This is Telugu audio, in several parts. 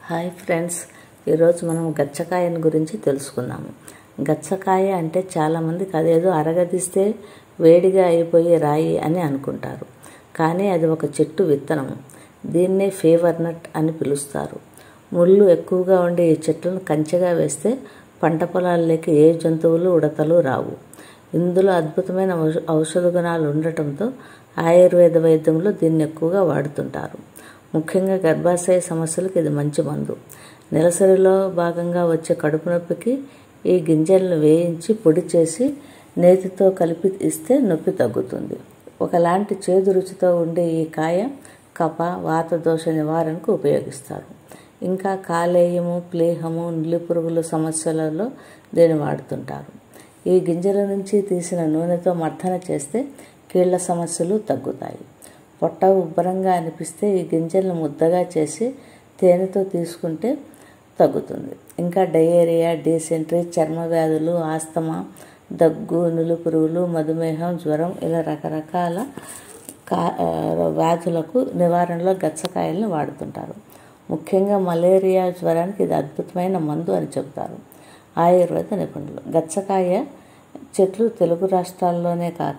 హాయ్ ఫ్రెండ్స్ ఈరోజు మనం గచ్చకాయని గురించి తెలుసుకుందాము గచ్చకాయ అంటే చాలామందికి అదేదో అరగదీస్తే వేడిగా అయిపోయే రాయి అని అనుకుంటారు కానీ అది ఒక చెట్టు విత్తనము దీన్నే ఫీవర్ నట్ అని పిలుస్తారు ముళ్ళు ఎక్కువగా ఉండే ఈ చెట్లను కంచెగా వేస్తే పంట పొలాల్లోకి ఏ జంతువులు ఉడతలు రావు ఇందులో అద్భుతమైన ఔష- ఔషధ గుణాలు ఉండటంతో ఆయుర్వేద వైద్యంలో దీన్ని ఎక్కువగా వాడుతుంటారు ముఖ్యంగా గర్భాశయ సమస్యలకు ఇది మంచి మందు నెలసరిలో భాగంగా వచ్చే కడుపు నొప్పికి ఈ గింజలను వేయించి పొడి చేసి నేతితో కలిపి ఇస్తే నొప్పి తగ్గుతుంది ఒకలాంటి చేదు రుచితో ఉండే ఈ కాయ కప వాత దోష నివారణకు ఉపయోగిస్తారు ఇంకా కాలేయము ప్లేహము నులిపురుగుల సమస్యలలో దీన్ని వాడుతుంటారు ఈ గింజల నుంచి తీసిన నూనెతో మర్దన చేస్తే కీళ్ల సమస్యలు తగ్గుతాయి పొట్ట ఉబ్బరంగా అనిపిస్తే ఈ గింజలను ముద్దగా చేసి తేనెతో తీసుకుంటే తగ్గుతుంది ఇంకా డయేరియా డీసెంట్రీ చర్మ వ్యాధులు ఆస్తమా దగ్గు నులిపురుగులు మధుమేహం జ్వరం ఇలా రకరకాల కా ఆ, వ్యాధులకు నివారణలో గచ్చకాయలను వాడుతుంటారు ముఖ్యంగా మలేరియా జ్వరానికి ఇది అద్భుతమైన మందు అని చెబుతారు ఆయుర్వేద నిపుణులు గచ్చకాయ చెట్లు తెలుగు రాష్ట్రాల్లోనే కాక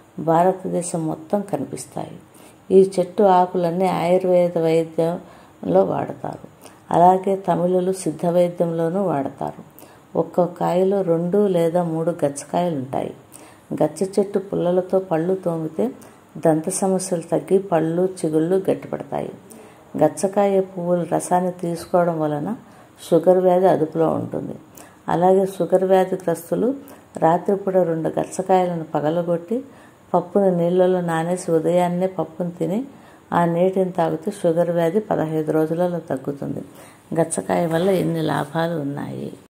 భారతదేశం మొత్తం కనిపిస్తాయి ఈ చెట్టు ఆకులన్నీ ఆయుర్వేద వైద్యంలో వాడతారు అలాగే తమిళులు సిద్ధ వైద్యంలోనూ వాడతారు ఒక్కొక్క కాయలో రెండు లేదా మూడు గచ్చకాయలు ఉంటాయి గచ్చ చెట్టు పుల్లలతో పళ్ళు తోమితే దంత సమస్యలు తగ్గి పళ్ళు చిగుళ్ళు గట్టిపడతాయి గచ్చకాయ పువ్వుల రసాన్ని తీసుకోవడం వలన షుగర్ వ్యాధి అదుపులో ఉంటుంది అలాగే షుగర్ వ్యాధిగ్రస్తులు రాత్రిపూట రెండు గచ్చకాయలను పగలగొట్టి పప్పును నీళ్ళలో నానేసి ఉదయాన్నే పప్పును తిని ఆ నీటిని తాగితే షుగర్ వ్యాధి పదహైదు రోజులలో తగ్గుతుంది గచ్చకాయ వల్ల ఎన్ని లాభాలు ఉన్నాయి